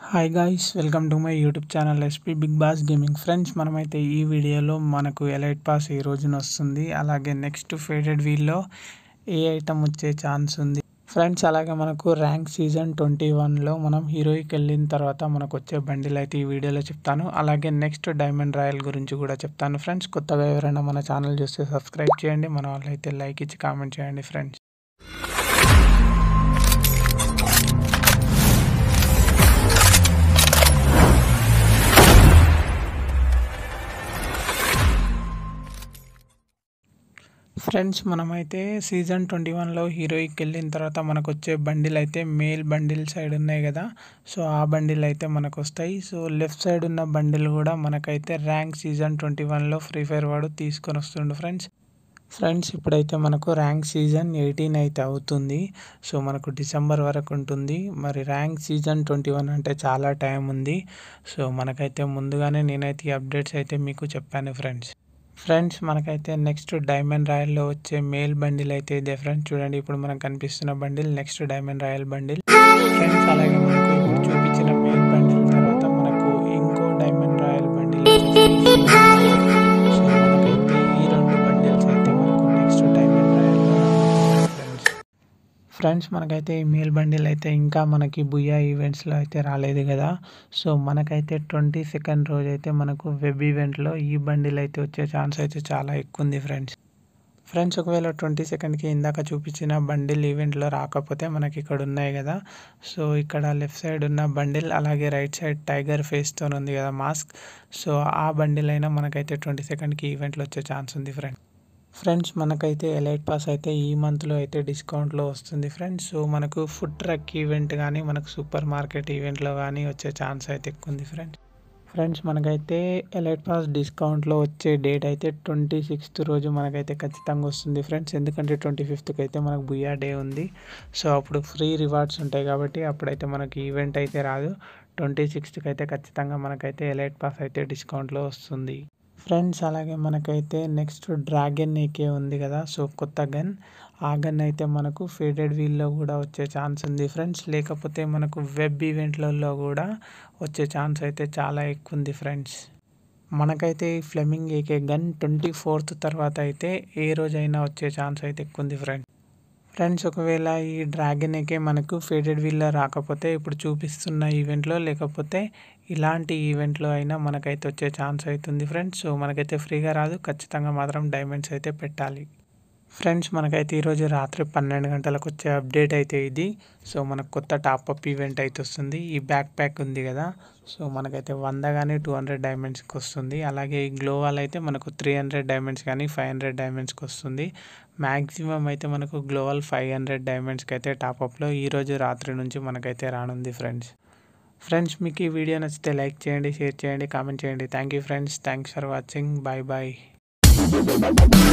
hi guys welcome to my YouTube channel SP big boss gaming friends మనమైతే ఈ వీడియోలో మనకు ఎలైట్ పాస్ ఈ రోజున వస్తుంది అలాగే నెక్స్ట్ ఫేడెడ్ వీల్లో ఏ ఐటమ్ వచ్చే ఛాన్స్ ఉంది ఫ్రెండ్స్ అలాగే మనకు ర్యాంక్ సీజన్ ట్వంటీ వన్లో మనం హీరోయికి వెళ్ళిన తర్వాత మనకు వచ్చే బండిలు అయితే ఈ వీడియోలో చెప్తాను అలాగే నెక్స్ట్ డైమండ్ రాయల్ గురించి కూడా చెప్తాను ఫ్రెండ్స్ కొత్తగా ఎవరైనా మన ఛానల్ చూస్తే సబ్స్క్రైబ్ చేయండి మన వాళ్ళు అయితే లైక్ ఇచ్చి కామెంట్ చేయండి ఫ్రెండ్స్ ఫ్రెండ్స్ మనమైతే సీజన్ ట్వంటీ వన్లో హీరోయికి వెళ్ళిన తర్వాత మనకు వచ్చే బండిల్ అయితే మేల్ బండిల్ సైడ్ ఉన్నాయి కదా సో ఆ బండిల్ అయితే మనకు వస్తాయి సో లెఫ్ట్ సైడ్ ఉన్న బండిల్ కూడా మనకైతే ర్యాంక్ సీజన్ ట్వంటీ వన్లో ఫ్రీ ఫైర్ వాడు తీసుకొని వస్తుండు ఫ్రెండ్స్ ఫ్రెండ్స్ ఇప్పుడైతే మనకు ర్యాంక్ సీజన్ ఎయిటీన్ అయితే అవుతుంది సో మనకు డిసెంబర్ వరకు ఉంటుంది మరి ర్యాంక్ సీజన్ ట్వంటీ వన్ అంటే చాలా టైం ఉంది సో మనకైతే ముందుగానే నేనైతే ఈ అప్డేట్స్ అయితే మీకు చెప్పాను ఫ్రెండ్స్ ఫ్రెండ్స్ మనకైతే నెక్స్ట్ డైమండ్ రాయల్లో వచ్చే మేల్ బండిల్ అయితే ఇదే ఫ్రెండ్స్ చూడండి ఇప్పుడు మనకు కనిపిస్తున్న bundle next diamond royal bundle friends అలాగే మనకు ఇప్పుడు చూపించిన మేల్ బండిల్ తర్వాత మనకు ఇంకో డైమండ్ రాయల్ బండిల్ సో మనకైతే ఈ రెండు బండిల్స్ అయితే మనకు next diamond royal friends friends మనకైతే ఈ మేల్ బండిల్ అయితే ఇంకా మనకి బుయ్యా ఈవెంట్స్లో అయితే రాలేదు కదా సో మనకైతే ట్వంటీ సెకండ్ రోజు అయితే మనకు వెబ్ ఈవెంట్లో ఈ బండిల్ అయితే వచ్చే ఛాన్స్ అయితే చాలా ఎక్కువ ఉంది ఫ్రెండ్స్ ఫ్రెండ్స్ ఒకవేళ ట్వంటీ సెకండ్కి ఇందాక చూపించిన బండిల్ ఈవెంట్లో రాకపోతే మనకి ఇక్కడ ఉన్నాయి కదా సో ఇక్కడ లెఫ్ట్ సైడ్ ఉన్న బండిల్ అలాగే రైట్ సైడ్ టైగర్ ఫేస్తో ఉంది కదా మాస్క్ సో ఆ బండిల్ అయినా మనకైతే ట్వంటీ సెకండ్కి ఈవెంట్లో వచ్చే ఛాన్స్ ఉంది ఫ్రెండ్స్ ఫ్రెండ్స్ మనకైతే ఎలైట్ పాస్ అయితే ఈ మంత్లో అయితే డిస్కౌంట్లో వస్తుంది ఫ్రెండ్స్ సో మనకు ఫుడ్ ట్రక్ ఈవెంట్ కానీ మనకు సూపర్ మార్కెట్ ఈవెంట్లో కానీ వచ్చే ఛాన్స్ అయితే ఎక్కువ ఉంది ఫ్రెండ్స్ ఫ్రెండ్స్ మనకైతే ఎలైట్ పాస్ డిస్కౌంట్లో వచ్చే డేట్ అయితే ట్వంటీ సిక్స్త్ రోజు మనకైతే ఖచ్చితంగా వస్తుంది ఫ్రెండ్స్ ఎందుకంటే ట్వంటీ ఫిఫ్త్కి అయితే మనకు బుయా డే ఉంది సో అప్పుడు ఫ్రీ రివార్డ్స్ ఉంటాయి కాబట్టి అప్పుడైతే మనకి ఈవెంట్ అయితే రాదు ట్వంటీ సిక్స్త్కి అయితే ఖచ్చితంగా మనకైతే ఎలైట్ పాస్ అయితే డిస్కౌంట్లో వస్తుంది ఫ్రెండ్స్ అలాగే మనకైతే నెక్స్ట్ డ్రాగన్ ఏకే ఉంది కదా సో కొత్త గన్ ఆ గన్ అయితే మనకు ఫేడెడ్ వీల్లో కూడా వచ్చే ఛాన్స్ ఉంది ఫ్రెండ్స్ లేకపోతే మనకు వెబ్ ఈవెంట్లలో కూడా వచ్చే ఛాన్స్ అయితే చాలా ఎక్కువ ఉంది ఫ్రెండ్స్ మనకైతే ఈ flaming AK gun twenty fourth తర్వాత అయితే ఏ రోజైనా వచ్చే ఛాన్స్ అయితే ఎక్కువ ఉంది ఫ్రెండ్స్ ఫ్రెండ్స్ ఒకవేళ ఈ డ్రాగన్ ఏకే మనకు ఫేడెడ్ వీల్లో రాకపోతే ఇప్పుడు చూపిస్తున్న ఈవెంట్లో లేకపోతే ఇలాంటి ఈవెంట్లో అయినా మనకైతే వచ్చే ఛాన్స్ అవుతుంది ఫ్రెండ్స్ సో మనకైతే ఫ్రీగా రాదు ఖచ్చితంగా మాత్రం డైమండ్స్ అయితే పెట్టాలి ఫ్రెండ్స్ మనకైతే ఈరోజు రాత్రి పన్నెండు గంటలకు వచ్చే అప్డేట్ అయితే ఇది సో మనకు కొత్త టాప్అప్ ఈవెంట్ అయితే వస్తుంది ఈ బ్యాక్ ప్యాక్ ఉంది కదా సో మనకైతే వంద కానీ టూ హండ్రెడ్ డైమండ్స్కి వస్తుంది అలాగే ఈ గ్లోవాల్ అయితే మనకు త్రీ హండ్రెడ్ డైమండ్స్ కానీ ఫైవ్ హండ్రెడ్ డైమండ్స్కి వస్తుంది మ్యాక్సిమం అయితే మనకు గ్లోవల్ ఫైవ్ హండ్రెడ్ డైమండ్స్కి అయితే టాప్అప్లో ఈరోజు రాత్రి నుంచి మనకైతే రానుంది ఫ్రెండ్స్ ఫ్రెండ్స్ మీకు ఈ వీడియో నచ్చితే లైక్ చేయండి షేర్ చేయండి కామెంట్ చేయండి thank you friends thanks for watching bye bye